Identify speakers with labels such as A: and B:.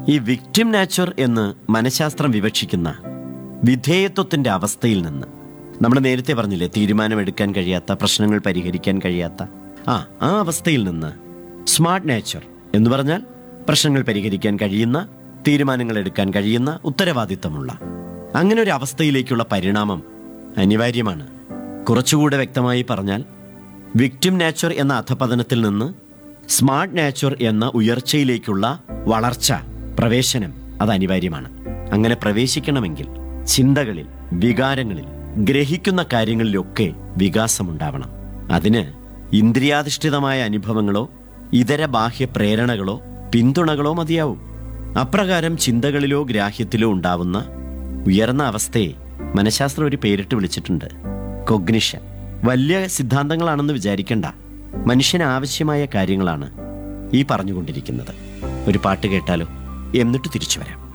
A: ഈ victim nature എന്ന് മനഃശാസ്ത്രം വിവക്ഷിക്കുന്ന വിധേയത്വത്തിന്റെ അവസ്ഥയിൽ നിന്ന് നമ്മൾ നേരത്തെ പറഞ്ഞില്ലേ തീരുമാനമെടുക്കാൻ കഴിയാത്ത പ്രശ്നങ്ങൾ പരിഹരിക്കാൻ കഴിയാത്ത ആ ആ അവസ്ഥയിൽ നിന്ന് സ്മാർട്ട് നാച്ചർ എന്ന് പറഞ്ഞാൽ പ്രശ്നങ്ങൾ പരിഹരിക്കാൻ കഴിയുന്ന തീരുമാനങ്ങൾ എടുക്കാൻ കഴിയുന്ന ഉത്തരവാദിത്തമുള്ള അങ്ങനെ ഒരു അവസ്ഥയിലേക്കുള്ള പരിണാമം അനിവാര്യമാണ് കുറച്ചുകൂടെ വ്യക്തമായി പറഞ്ഞാൽ വിക്ടിം നാച്ചർ എന്ന അധപതനത്തിൽ നിന്ന് സ്മാർട്ട് നാച്ചർ എന്ന ഉയർച്ചയിലേക്കുള്ള വളർച്ച പ്രവേശനം അത് അനിവാര്യമാണ് അങ്ങനെ പ്രവേശിക്കണമെങ്കിൽ ചിന്തകളിൽ വികാരങ്ങളിൽ ഗ്രഹിക്കുന്ന കാര്യങ്ങളിലൊക്കെ വികാസമുണ്ടാവണം അതിന് ഇന്ദ്രിയാധിഷ്ഠിതമായ അനുഭവങ്ങളോ ഇതര ബാഹ്യ പ്രേരണകളോ പിന്തുണകളോ മതിയാവും അപ്രകാരം ചിന്തകളിലോ ഗ്രാഹ്യത്തിലോ ഉണ്ടാവുന്ന ഉയർന്ന അവസ്ഥയെ മനഃശാസ്ത്രം ഒരു പേരിട്ട് വിളിച്ചിട്ടുണ്ട് കൊഗ്നിഷൻ വലിയ സിദ്ധാന്തങ്ങളാണെന്ന് വിചാരിക്കണ്ട മനുഷ്യന് ആവശ്യമായ കാര്യങ്ങളാണ് ഈ പറഞ്ഞുകൊണ്ടിരിക്കുന്നത് ഒരു പാട്ട് കേട്ടാലോ എന്നിട്ട് തിരിച്ചു വരാം